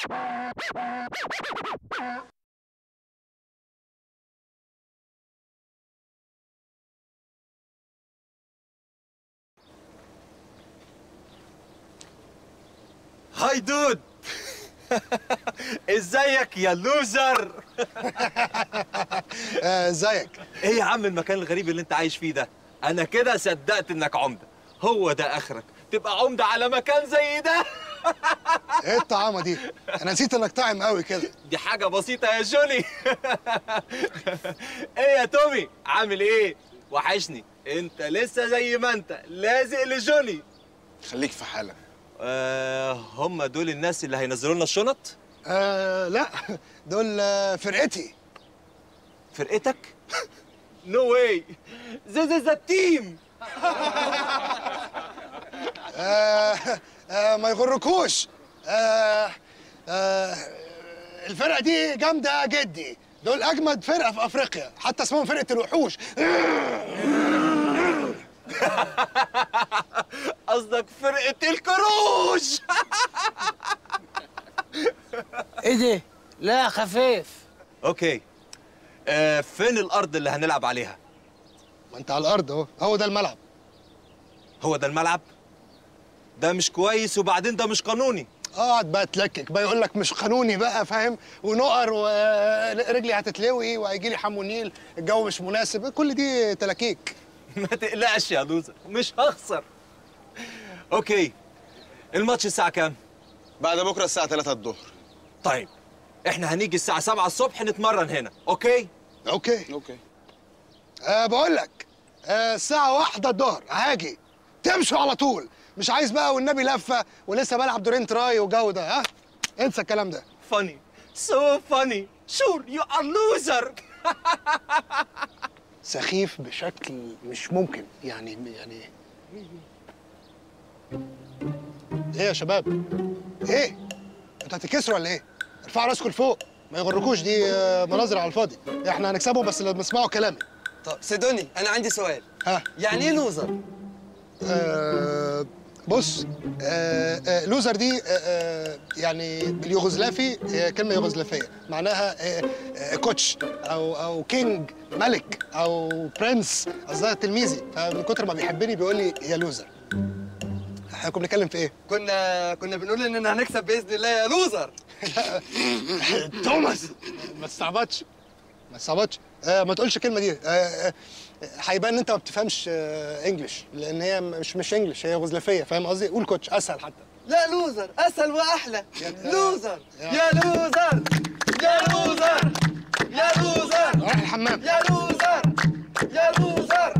هاي دود ازيك يا لوزر آه، ازيك ايه يا عم المكان الغريب اللي انت عايش فيه ده انا كده صدقت انك عمده هو ده اخرك تبقى عمده على مكان زي ده ايه الطعامه دي انا نسيت انك طاعم قوي كده دي حاجه بسيطه يا جوني ايه يا تومي عامل ايه وحشني انت لسه زي ما انت لازق لجوني خليك في حالك آه هم دول الناس اللي هينزلوا لنا الشنط آه لا دول آه، فرقتي فرقتك نو واي ذيس از ا تيم آه آه ما يغركوش آه آه الفرقه دي جامده جدي دول اجمد فرقه في افريقيا حتى اسمهم فرقه الوحوش قصدك فرقه الكروش ايه ده؟ لا خفيف اوكي آه فين الارض اللي هنلعب عليها ما انت على الارض اهو هو ده الملعب هو ده الملعب ده مش كويس وبعدين ده مش قانوني اقعد بقى تلكك بقى يقول لك مش قانوني بقى فاهم ونقر ورجلي هتتلوي وهيجي لي حمونيل الجو مش مناسب كل دي تلاكيك ما تقلقش يا لوزر مش هخسر اوكي الماتش الساعه كام بعد بكره الساعه 3 الظهر طيب احنا هنيجي الساعه 7 الصبح نتمرن هنا اوكي اوكي اوكي أه بقول لك أه الساعة واحدة الظهر هاجي تمشوا على طول مش عايز بقى والنبي لفة ولسه بلعب دورين تراي وجو ده ها انسى الكلام ده funny so funny sure you are loser سخيف بشكل مش ممكن يعني يعني ايه يا شباب ايه انتوا هتتكسروا ولا ايه ارفعوا راسكم لفوق ما يغركوش دي آه، مناظر على الفاضي احنا هنكسبهم بس لما يسمعوا كلامي طب سيدوني انا عندي سؤال ها يعني ايه لوزر آه بص آه آه لوزر دي آه آه يعني باليوغوسلافي هي كلمه يوغوسلافيه معناها آه آه كوتش او او كينج ملك او برنس قصدها تلميذي فمن كتر ما بيحبني بيقول لي يا لوزر احنا كنا بنتكلم في ايه؟ كنا كنا بنقول اننا هنكسب باذن الله يا لوزر توماس ما تستعبطش ما تستعبطش آه ما تقولش الكلمه دي آه آه هيبان ان انت ما بتفهمش آه انجلش لان هي مش مش انجلش هي يوغوسلافيه فاهم قصدي؟ قول كوتش اسهل حتى لا لوزر اسهل واحلى يا- لوزر يا- يا لوزر يا لوزر يا لوزر راح الحمام يا لوزر يا لوزر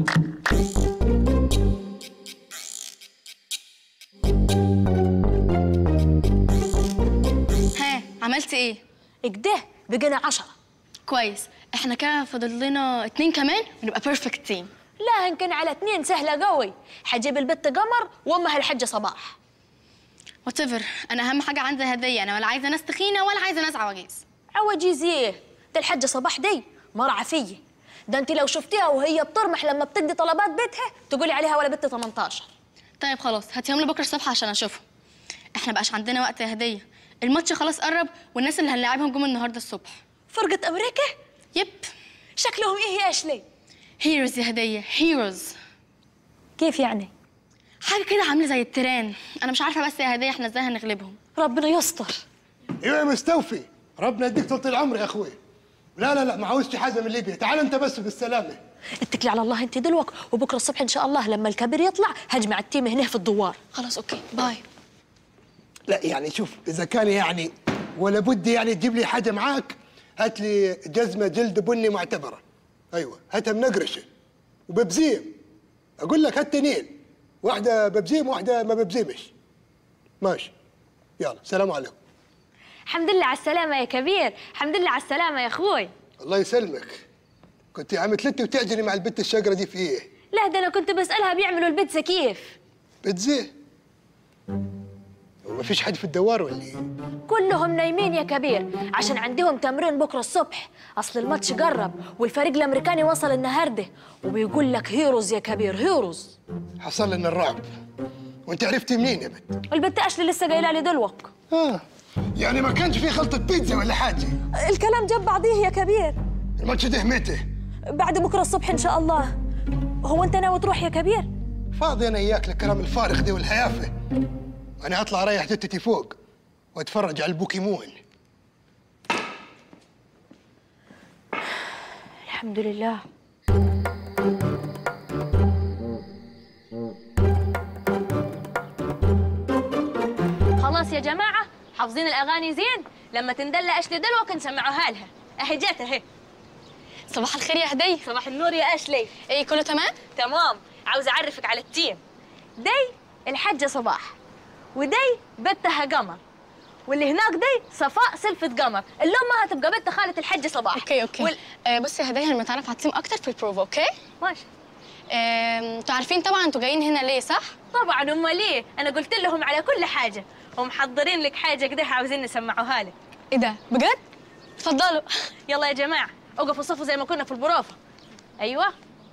ها عملت ايه؟ كده بقينا عشرة كويس احنا كده فاضل لنا اتنين كمان ونبقى بيرفكت تيم لا هنكن على اتنين سهلة قوي حجيب البت قمر وامها الحجة صباح وات انا اهم حاجه عندي هديه انا ولا عايزه ناس تخينه ولا عايزه ناس عواجيز عواجيز ايه ده الحجة صباح دي مرعى فيي ده انت لو شفتيها وهي بترمح لما بتدي طلبات بيتها تقولي عليها ولا بنت 18 طيب خلاص هاتيهم لي بكره الصبح عشان اشوفهم احنا بقاش عندنا وقت يا هديه الماتش خلاص قرب والناس اللي هنلاعبهم جم النهارده الصبح فرقة امريكا يب شكلهم ايه يا اشلي هيروز يا هديه هيروز كيف يعني حاجه كده عامله زي التيران انا مش عارفه بس يا هديه احنا ازاي هنغلبهم ربنا يستر ايوه يا مستوفي ربنا يديك طول العمر يا اخوي لا لا لا ما عاوزش حاجه من ليبيا تعال انت بس بالسلامه اتكلي على الله انت دلوك وبكره الصبح ان شاء الله لما الكبير يطلع هجمع التيم هنا في الدوار خلاص اوكي باي لا يعني شوف اذا كان يعني ولا بد يعني تجيب لي حاجه معاك هات لي جزمه جلد بني معتبره ايوه هاتها منقرشه وببزيم اقول لك هات تنين واحده ببزيم واحده ما ببزيمش ماشي يلا سلام عليكم الحمد لله على السلامة يا كبير الحمد لله على السلامة يا اخوي الله يسلمك كنت عم تلتي وتعجلي مع البت الشقره دي في ايه لا ده انا كنت بسألها بيعملوا البيتزا كيف بتزيه وما فيش حد في الدوار ولا ايه كلهم نايمين يا كبير عشان عندهم تمرين بكره الصبح اصل الماتش قرب والفريق الامريكاني وصل النهارده وبيقول لك هيروز يا كبير هيروز حصل لنا الرعب وانت عرفتي منين يا بنت البت اشلي لسه قايله لي دلوك اه يعني ما كانش في خلطة بيتزا ولا حاجة الكلام جنب بعضيه يا كبير الماتش ده متى بعد بكرة الصبح إن شاء الله هو أنت ناوي تروح يا كبير؟ فاضي انا اياك للكلام الفارغ دي والهيافة انا هطلع اريح جتتي فوق واتفرج على البوكيمون الحمد لله خلاص يا جماعة حافظين الأغاني زين لما تندلع أشلي دلوك نسمعوها لها أهي جات أهي صباح الخير يا هديه صباح النور يا أشلي ايه كله تمام تمام عاوز أعرفك على التيم دي الحجة صباح ودي بنتها قمر واللي هناك دي صفاء سلفة قمر اللي أمها تبقى بنت خالة الحجة صباح اوكي اوكي وال... آه بصي يا هديه لما تعرف على التيم اكتر في البروفا اوكي ماشي آم، انتوا عارفين طبعا انتوا جايين هنا ليه صح طبعا امال ليه انا قلت لهم على كل حاجه ومحضرين لك حاجه كده عاوزين نسمعوها لك ايه ده بجد اتفضلوا يلا يا جماعه اوقفوا صفوا زي ما كنا في البروفه ايوه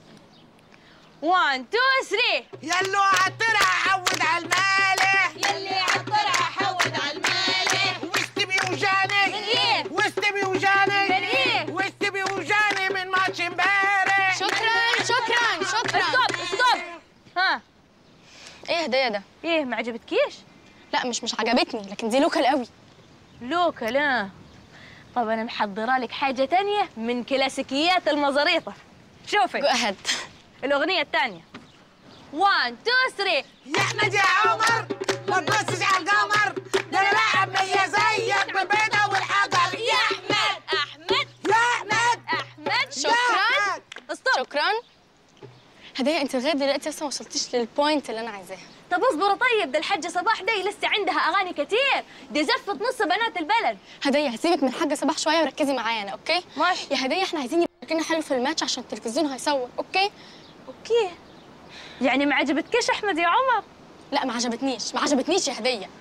1 2 3 يلو عالطرع حود على المالح يلي عالطرع حود على المالح وسط بيوجاني من ايه؟ وسط بيوجاني من ايه؟ وسط بيوجاني من ماتش امبارح شكرا شكرا شكرا ستوب ستوب ها ايه هديه ده ايه ما عجبتكيش لا مش مش عجبتني لكن دي لوكال قوي لوكا لا طب انا محضره لك حاجه تانية من كلاسيكيات المزاريطه شوفي جو اهيد الاغنيه الثانيه 1 2 3 يا احمد يا عمر ما تبصش على القمر ده انا لاعب مية زيك بالبيضة والحجر يا احمد احمد يا احمد احمد شكرا ستوب شكرا هديه انت لغايه دلوقتي لسه ما وصلتيش للبوينت اللي انا عايزاها طب اصبروا طيب ده الحجة صباح دي لسه عندها اغاني كتير دي زفت نص بنات البلد هديه هسيبك من حاجه صباح شويه وركزي معايا انا اوكي ماشي. يا هديه احنا عايزين يبقى شكلنا حلو في الماتش عشان التلفزيون هيصور اوكي اوكي يعني ما عجبتكش احمد يا عمر لا ما عجبتنيش ما عجبتنيش يا هديه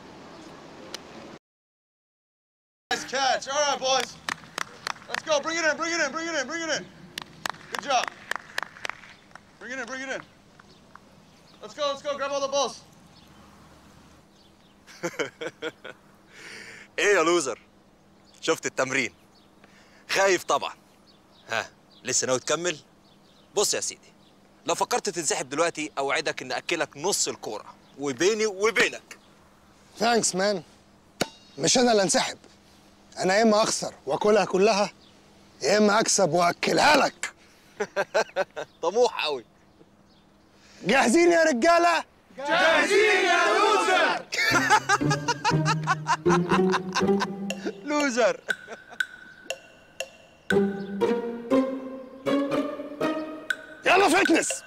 Nice catch. All right, boys. Let's go. Bring it in. Bring it in. Bring it in. Bring it in. Good job. Bring it in. Bring it in. Let's go. Let's go. Grab all the balls. ايه يا لوزر شفت التمرين خايف طبعا ها لسه ناوي تكمل بص يا سيدي لو فكرت تنسحب دلوقتي اوعدك ان اكلك نص الكوره وبيني وبينك ثانكس مان مش انا اللي انسحب انا يا اما اخسر واكلها كلها يا اما اكسب واكلها لك طموح قوي جاهزين يا رجاله لوزر يلا فتنس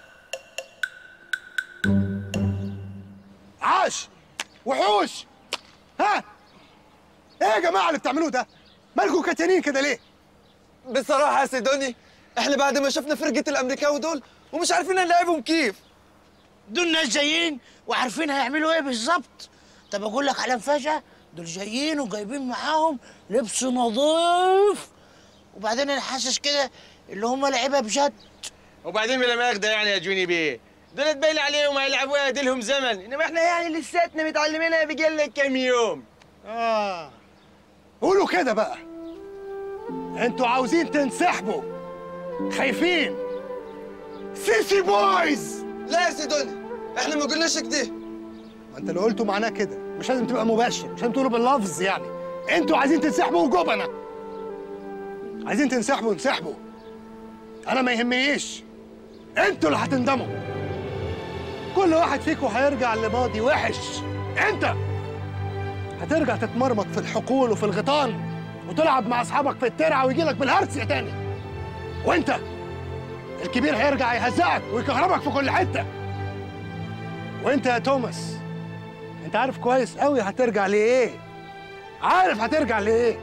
عاش وحوش ها ايه يا جماعه اللي بتعملوه ده مالكوا كتانين كده ليه بصراحة يا سيدوني احنا بعد ما شفنا فرقة الامريكاوي دول ومش عارفين نلعبهم كيف دول ناس جايين وعارفين هيعملوا ايه بالظبط طب اقول لك على مفاجأة دول جايين وجايبين معاهم لبس نظيف وبعدين انا حاسس كده اللي هم لعيبه بجد وبعدين بلا ماخدة يعني يا جوني بيه دول تبين عليهم هيلعبوها ديلهم زمن انما احنا يعني لساتنا متعلمينها بقالنا كام يوم اه قولوا كده بقى انتوا عاوزين تنسحبوا خايفين سيسي بويز لا يا سيدوني احنا ما قلناش كده ما انت اللي قلته معناه كده مش لازم تبقى مباشر مش لازم تقوله باللفظ يعني انتوا عايزين تنسحبوا وجبنة عايزين تنسحبوا انسحبوا انا ما يهمنيش انتوا اللي هتندموا كل واحد فيكم هيرجع لماضي وحش انت هترجع تتمرمط في الحقول وفي الغيطان وتلعب مع اصحابك في الترعه ويجي لك بالهرس يا تاني وانت الكبير هيرجع يهزقك ويكهربك في كل حته وانت يا توماس انت عارف كويس قوي هترجع لايه عارف هترجع لايه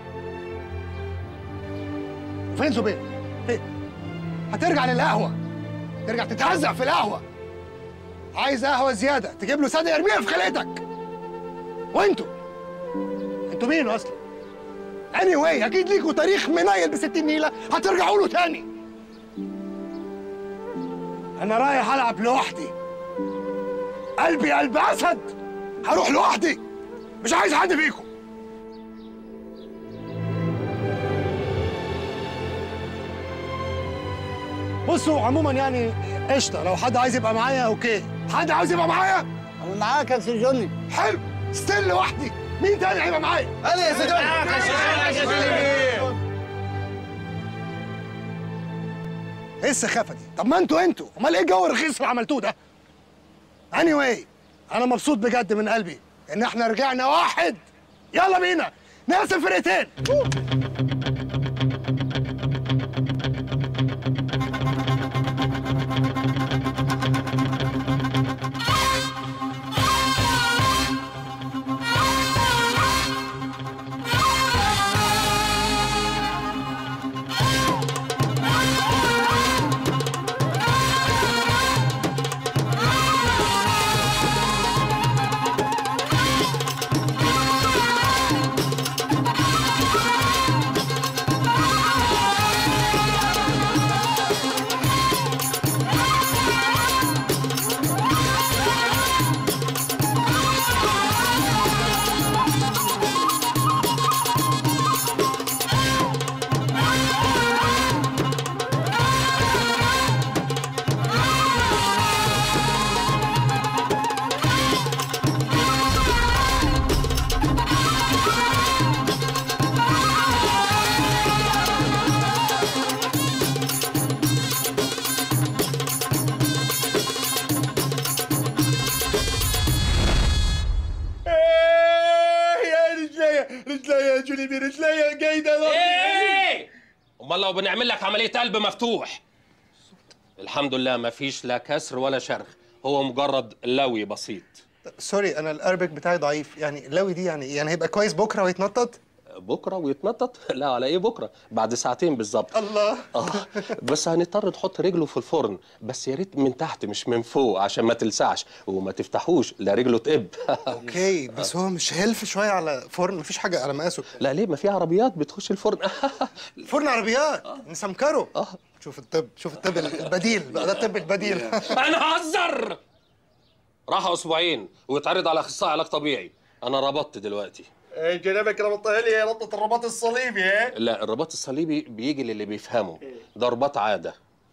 فين زبير فين هترجع للقهوه ترجع تتهزق في القهوه عايز قهوه زياده تجيب له ساده يرميها في خلقتك وانتوا انتوا مين اصلا اني anyway, اكيد ليكوا تاريخ منيل ب 60 نيله هترجعوا له تاني انا رايح العب لوحدي قلبي قلب اسد هروح لوحدي مش عايز حد فيكم بصوا عموما يعني قشطه لو حد عايز يبقى معايا اوكي حد عاوز يبقى معايا انا معاك يا سي جوني حلو ستيل لوحدي مين تاني هيبقى معايا انا يا سيدي ايه السخافه دي طب ما انتوا انتوا امال ايه الجو الرخيص اللي عملتوه ده اني anyway, انا مبسوط بجد من قلبي ان احنا رجعنا واحد يلا بينا نقسم فرقتين يا رجليا رجليا يا جوني بي رجليا قايده ايه امال لو بنعمل لك عمليه قلب مفتوح الحمد لله ما فيش لا كسر ولا شرخ هو مجرد لوي بسيط سوري انا الاربك بتاعي ضعيف يعني لوي دي يعني يعني هيبقى كويس بكره ويتنطط بكره ويتنطط لا على ايه بكره بعد ساعتين بالظبط الله اه بس هنضطر نحط رجله في الفرن بس يا ريت من تحت مش من فوق عشان ما تلسعش وما تفتحوش لا رجله تقب اوكي بس هو مش هيلف شويه على فرن مفيش حاجه على مقاسه لا ليه ما في عربيات بتخش الفرن فرن عربيات نسمكره شوف الطب شوف الطب البديل بقى ده الطب البديل انا هزر راحوا اسبوعين ويتعرض على اخصائي علاج طبيعي انا ربطت دلوقتي جنابك ربطها لي ربطه الرباط الصليبي ها لا الرباط الصليبي بيجي للي بيفهمه ده رباط عاده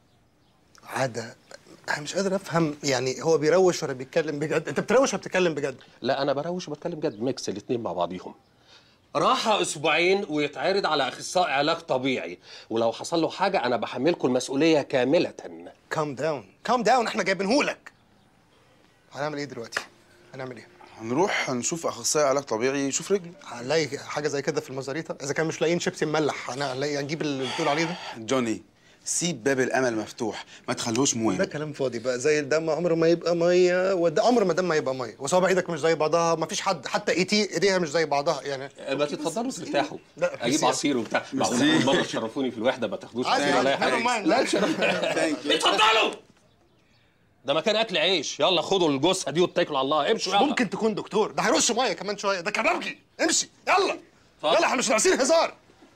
عاده انا مش قادر افهم يعني هو بيروش ولا بيتكلم بجد انت بتروش ولا بتتكلم بجد لا انا بروش وبتكلم جد ميكس الاتنين مع بعضيهم راحة اسبوعين ويتعرض على اخصائي علاج طبيعي ولو حصل له حاجه انا بحملكم المسؤوليه كامله كام داون كام داون احنا جايبينهولك هنعمل ايه دلوقتي هنعمل ايه هنروح نشوف اخصائي علاج طبيعي يشوف رجله هنلاقي حاجه زي كده في المزاريطه اذا كان مش لاقيين شيبسي مملح هنلاقي هنجيب اللي بتقول عليه ده جوني سيب باب الامل مفتوح ما تخلوش ده موين كلام فاضي بقى زي الدم عمره ما يبقى ميه وده عمر ما دم ما يبقى ميه وصوابع ايدك مش زي بعضها ما فيش حد حتى ايتي ايديها مش زي بعضها يعني ما تتفضلوا ترتاحوا لا، اجيب ميرسي. عصير وبتاع معقول أول مره تشرفوني في الوحده ما تاخدوش عادي عصير ولا اي عادي never حاجه mind. لا تشرف اتفضلوا ده مكان اكل عيش يلا خدوا الجثه دي واتكلوا على الله امشوا يلا ممكن تكون دكتور ده هيرش ميه كمان شويه ده كبابجي امشي يلا اتفضل. يلا احنا مش ناقصين هزار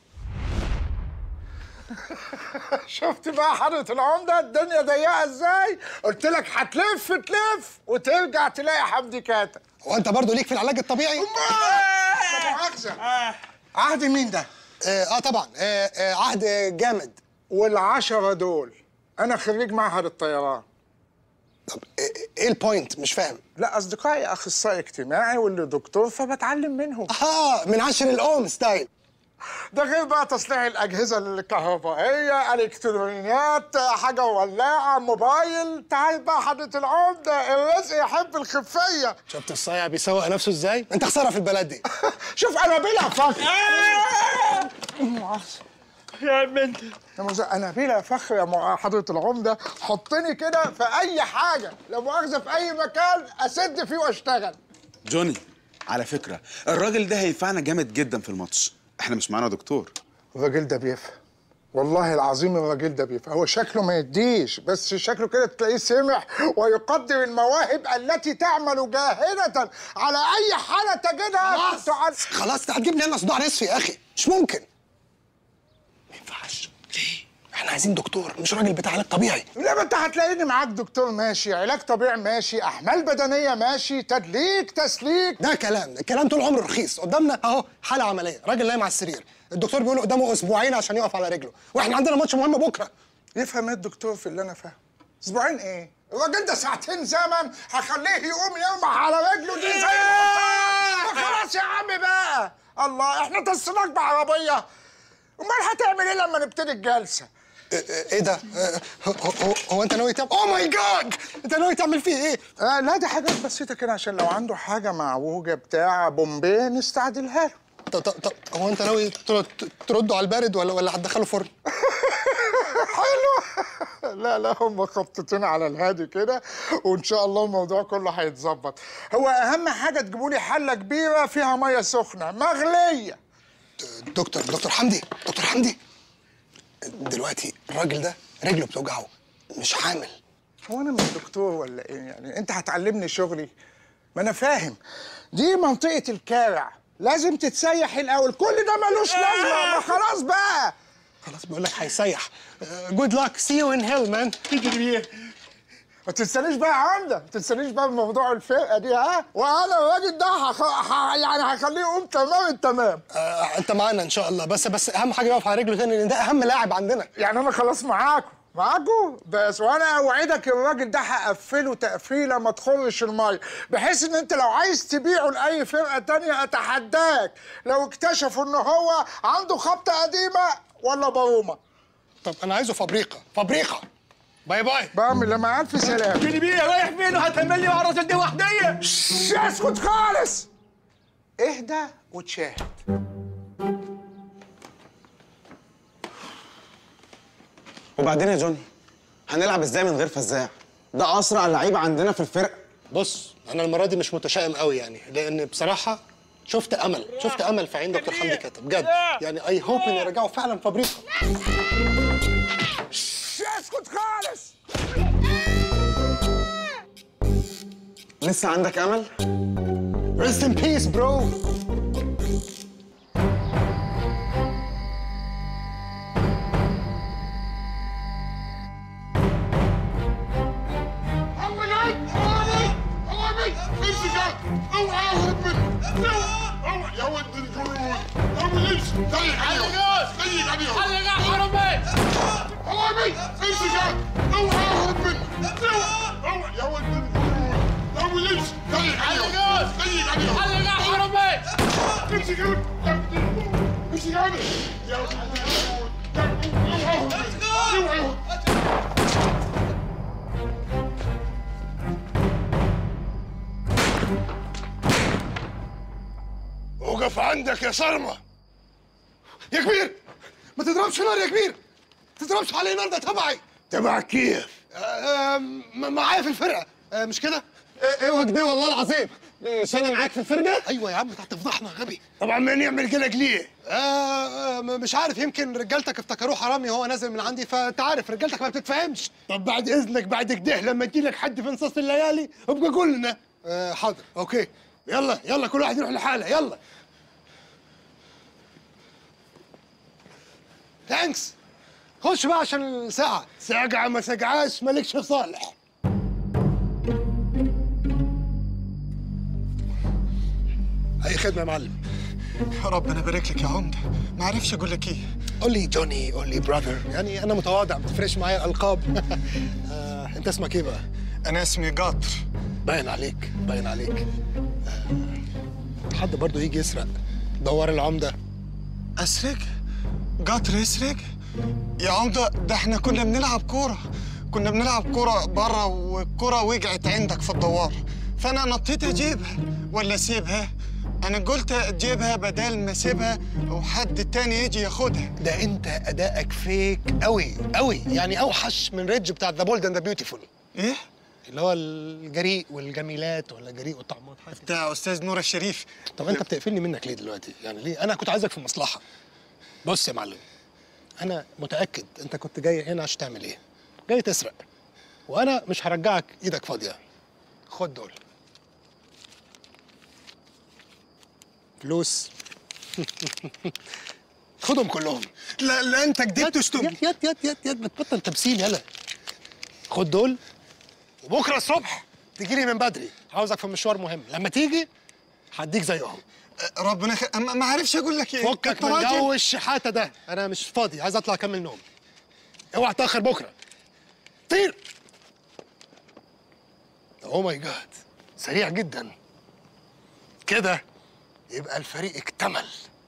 شفت بقى حضرة العمدة الدنيا ضيقة ازاي؟ قلت لك هتلف تلف وترجع تلاقي حمدي كاتب. هو انت برضه ليك في العلاج الطبيعي لا مؤاخذة. عهد مين ده؟ اه, آه طبعا آه آه عهد جامد والعشرة دول أنا خريج معهد الطيران. طب ايه إيه البوينت مش فاهم لا أصدقائي أخصائي اجتماعي واللي دكتور فبتعلم منهم. اه من عشر الام ستايل ده غير بقى تصليح الأجهزة الكهربائية، إلكترونيات، حاجة ولاعة، موبايل، تعال بقى حضرة العمدة، الرزق يحب الخفية. شفت الصايع بيسوق نفسه ازاي انت خساره في البلد دي شوف انا بلا فخر يا بنت يا مؤاخذة انا بلا فخر يا مع- حضرة العمدة حطني كده في اي حاجة لا مؤاخذة في اي مكان اسد فيه واشتغل جوني على فكره الراجل ده هينفعنا جامد جدا في الماتش احنا مش معانا دكتور الراجل ده بيفهم والله العظيم الراجل ده بيفهم هو شكله ما يديش بس شكله كده تلاقيه سمح ويقدر المواهب التي تعمل جاهدة على اي حالة تجدها تعد خلاص انت هتجيب لنا صداع نصفي يا اخي مش ممكن ما ينفعش ليه احنا عايزين دكتور مش راجل بتاع علاج طبيعي لا ما انت هتلاقيني معاك دكتور ماشي علاج طبيعي ماشي احمال بدنيه ماشي تدليك تسليك ده كلام الكلام طول عمره رخيص قدامنا اهو حاله عمليه راجل نايم على السرير الدكتور بيقول قدامه اسبوعين عشان يقف على رجله واحنا عندنا ماتش مهم بكره يفهم ايه الدكتور في اللي انا فاهمه اسبوعين ايه الراجل ده ساعتين زمن هخليه يقوم يرمح على رجله دي زي الحصان ما خلاص يا عم بقى الله احنا تصناك بعربيه امال هتعمل ايه لما نبتدي الجلسه ايه ده؟ آه، هو, هو, هو انت ناوي تعمل اوه ماي جاد انت ناوي تعمل فيه ايه؟ آه لا دي حاجات بسيطه كده عشان لو عنده حاجه معوجه بتاع بومبيه نستعدلها له طب طب طب هو انت ناوي تر- ترده على البارد ولا ولا هتدخله فرن؟ حلو لا لا هم خبطتين على الهادي كده وان شاء الله الموضوع كله هيتظبط هو اهم حاجه تجيبوا لي حله كبيره فيها ميه سخنه مغليه دكتور دكتور حمدي دكتور حمدي دلوقتي الراجل ده رجله بتوجعه مش حامل هو انا مش دكتور ولا ايه يعني انت هتعلمني شغلي ما انا فاهم دي منطقه الكارع لازم تتسيح الاول كل ده ملوش لازمه ما خلاص بقى خلاص بقول لك هيسيح جود لك سي يو ان هيل مان ما تنسانيش بقى يا عمده ما تنسانيش بقى بموضوع الفرقه دي ها وانا الراجل ده هخ... ه... يعني هخليه يقوم تمام التمام آه انت معانا ان شاء الله بس بس اهم حاجه يقف على رجله تاني لان ده اهم لاعب عندنا يعني انا خلاص معاكم معاكم بس وانا اوعدك الراجل ده هقفله تقفيله ما تخرش الميه بحيث ان انت لو عايز تبيعه لاي فرقه تانية اتحداك لو اكتشفوا ان هو عنده خبطه قديمه ولا برومه طب انا عايزه فابريقه فابريقه باي باي بعمل لما الف سلام جوني بيه رايح فين وهتعمل لي مع الراجل دي وحديه شش، اسكت خالص اهدى وتشاهد وبعدين يا جوني هنلعب ازاي من غير فزاع ده اسرع لعيب عندنا في الفرقه بص انا المره دي مش متشائم قوي يعني لان بصراحه شفت امل شفت امل في عين دكتور حمدي كاتب بجد يعني اي هوب ان يرجعوا فعلا فابريقه شش، اسكت خالص لسه عندك امل ريست ان بيس برو وقف عندك يا صرمه يا كبير ما تضربش نار يا كبير ما تضربش علي نار ده تبعي تبعك كيف؟ معايا في الفرقه آه، مش كده؟ اوعى كده والله العظيم مش انا معاك في الفرقه ايوه يا عم انت هتفضحنا غبي طبعا مين يعمل كده ليه؟ آه آه م- مش عارف يمكن رجالتك افتكروه حرامي وهو نازل من عندي فانت عارف رجالتك ما بتتفهمش طب بعد اذنك بعد كده لما يجي لك حد في نصاص الليالي ابقى قول لنا آه حاضر اوكي يلا يلا كل واحد يروح لحاله يلا ثانكس خش بقى عشان الساعة ساقعة ما ساقعاش مالكش صالح أي خدمة يا معلم ربنا يبارك لك يا عمدة ما عرفش أقول لك إيه قول لي جوني قول لي براذر يعني أنا متواضع ما بتفرقش معايا الألقاب آه، أنت اسمك إيه بقى؟ انا اسمي قطر باين عليك باين عليك آه، حد برضه يجي يسرق دوار العمدة اسرق قطر يسرق يا عمده ده احنا كنا بنلعب كوره كنا بنلعب كوره بره والكوره وقعت عندك في الدوار فانا نطيت اجيبها ولا اسيبها انا قلت اجيبها بدل ما اسيبها وحد تاني يجي ياخدها ده انت ادائك فيك قوي قوي يعني اوحش من ريدج بتاع ذا بولد اند ذا بيوتيفول ايه اللي هو الجريء والجميلات ولا جريء والطعمات حاجه كده. بتاع استاذ نور الشريف طب انت بتقفلني منك ليه دلوقتي يعني ليه انا كنت عايزك في مصلحه بص يا معلم انا متاكد انت كنت جاي هنا عشان تعمل ايه جاي تسرق وانا مش هرجعك ايدك فاضيه خد دول فلوس خدهم كلهم لا لا انت كدبت وشتم يد يد يد يد يد بتبطل تمثيل يلا خد دول وبكره الصبح تجي لي من بدري عاوزك في مشوار مهم لما تيجي هديك زيهم ربنا خ... ما ما عرفش اقول لك ايه فكك أنت من راجل. جو الشحاته ده انا مش فاضي عايز اطلع اكمل نوم اوعى تاخر بكره طير اوه ماي جاد سريع جدا كده يبقى الفريق اكتمل